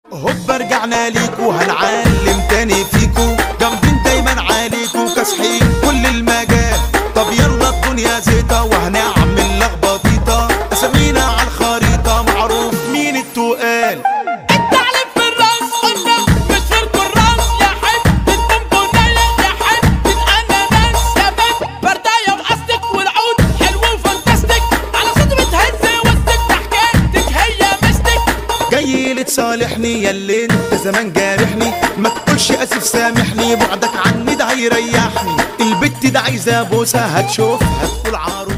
هوب رجعنا ليكو هنعلم تاني فيكو جامدين دايما عليكو كاسحين كل المجال طب يلا الدنيا زيطة وهنعمل لخبطيطة اسامينا على الخريطة معروف مين التقال التعليم في الراس قلنا مش في الكراس يا حتة بونبونية يا حتة اناناس يا بنت برداية وقصدك والعود حلو وفانتاستيك على صوت بتهز وسط حكايتك هي مستك جاي لتصالحني يا اللي انت زمان جارحني ما تقولش اسف سامحني بعدك عني ده هيريحني البت ده عايزه بوسه هتشوف هتقول عروس